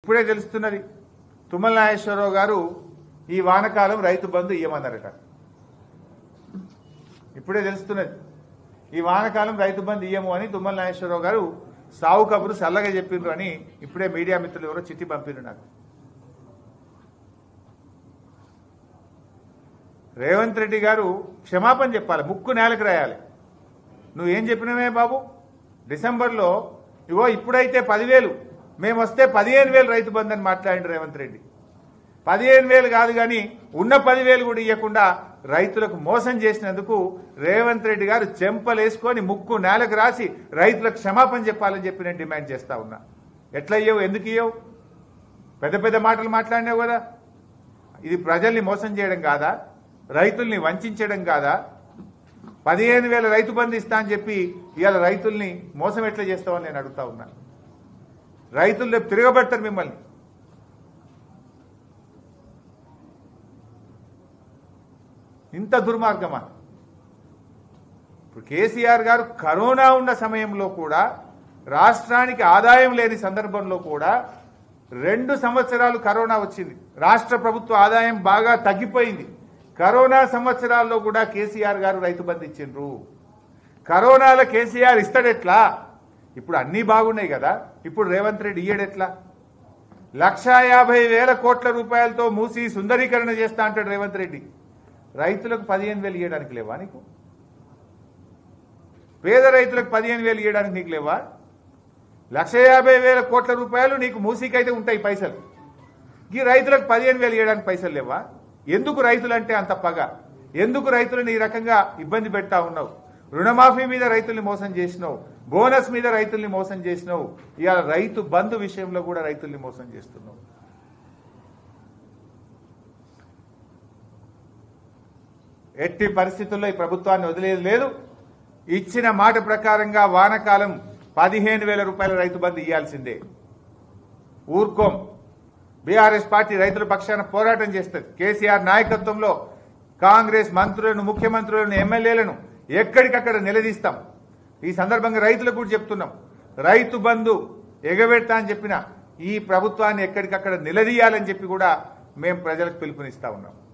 ఇప్పుడే తెలుస్తున్నది తుమ్మల నాగేశ్వరరావు గారు ఈ వానకాలం రైతు బంధు ఇయ్యమన్నారట ఇప్పుడే తెలుస్తున్నది ఈ వానకాలం రైతు బంధు ఇయ్యము అని తుమ్మల నాగేశ్వరరావు గారు సావు కబురు చల్లగా చెప్పిండ్రు అని ఇప్పుడే మీడియా మిత్రులు ఎవరో చిట్టి పంపిండ్రు నాకు రేవంత్ రెడ్డి గారు క్షమాపణ చెప్పాలి ముక్కు నేలకు రాయాలి నువ్వేం చెప్పినవే బాబు డిసెంబర్లో ఇగో ఇప్పుడైతే పదివేలు మేము వస్తే పదిహేను వేలు రైతు బంధు అని మాట్లాడిండు రేవంత్ రెడ్డి పదిహేను వేలు కాదు కానీ ఉన్న పదివేలు కూడా ఇవ్వకుండా రైతులకు మోసం చేసినందుకు రేవంత్ రెడ్డి గారు చెంపలేసుకొని ముక్కు నేలకు రాసి రైతులకు క్షమాపణ చెప్పాలని చెప్పి నేను డిమాండ్ చేస్తా ఉన్నా ఎట్లా ఇయ్యవు ఎందుకు ఇయ్యవు పెద్ద పెద్ద మాటలు మాట్లాడినావు కదా ఇది ప్రజల్ని మోసం చేయడం కాదా రైతుల్ని వంచడం కాదా పదిహేను వేల రైతు బంధు ఇస్తా అని చెప్పి ఇవాళ రైతుల్ని మోసం ఎట్లా చేస్తామని నేను అడుగుతా ఉన్నా రైతులు రేపు తిరగబెడతారు మిమ్మల్ని ఇంత దుర్మార్గమా ఇప్పుడు కేసీఆర్ గారు కరోనా ఉన్న సమయంలో కూడా రాష్ట్రానికి ఆదాయం లేని సందర్భంలో కూడా రెండు సంవత్సరాలు కరోనా వచ్చింది రాష్ట్ర ప్రభుత్వ ఆదాయం బాగా తగ్గిపోయింది కరోనా సంవత్సరాల్లో కూడా కేసీఆర్ గారు రైతు బంధు ఇచ్చిండ్రు కరోనాలో కేసీఆర్ ఇస్తాడెట్లా ఇప్పుడు అన్నీ బాగున్నాయి కదా ఇప్పుడు రేవంత్ రెడ్డి ఇయ్యడెట్లా లక్షా యాభై వేల కోట్ల రూపాయలతో మూసి సుందరీకరణ చేస్తా అంటాడు రేవంత్ రెడ్డి రైతులకు పదిహేను వేలు ఇవ్వడానికి లేవా నీకు పేద రైతులకు పదిహేను వేలు ఇవ్వడానికి నీకు లేవా లక్ష యాభై వేల కోట్ల రూపాయలు నీకు మూసీకైతే ఉంటాయి పైసలు ఈ రైతులకు పదిహేను వేలు ఇవ్వడానికి పైసలు లేవా ఎందుకు రైతులంటే అంత పగ ఎందుకు రైతులను ఈ రకంగా ఇబ్బంది పెడతా ఉన్నావు రుణమాఫీ మీద రైతుల్ని మోసం చేసినావు బోనస్ మీద రైతుల్ని మోసం చేసినావు ఇవాళ రైతు బంధు విషయంలో కూడా రైతుల్ని మోసం చేస్తున్నావు ఎట్టి పరిస్థితుల్లో ఈ ప్రభుత్వాన్ని వదిలేదు లేదు ఇచ్చిన మాట ప్రకారంగా వానకాలం పదిహేను వేల రూపాయల రైతు బంధు ఇవ్వాల్సిందే ఊర్కోం బీఆర్ఎస్ పార్టీ రైతుల పక్షాన పోరాటం చేస్తుంది కేసీఆర్ నాయకత్వంలో కాంగ్రెస్ మంత్రులను ముఖ్యమంత్రులను ఎమ్మెల్యేలను ఎక్కడికక్కడ నిలదీస్తాం ఈ సందర్భంగా రైతులకు కూడా చెప్తున్నాం రైతు బంధు ఎగబెడతా అని చెప్పిన ఈ ప్రభుత్వాన్ని ఎక్కడికక్కడ నిలదీయాలని చెప్పి కూడా మేము ప్రజలకు పిలుపునిస్తా ఉన్నాం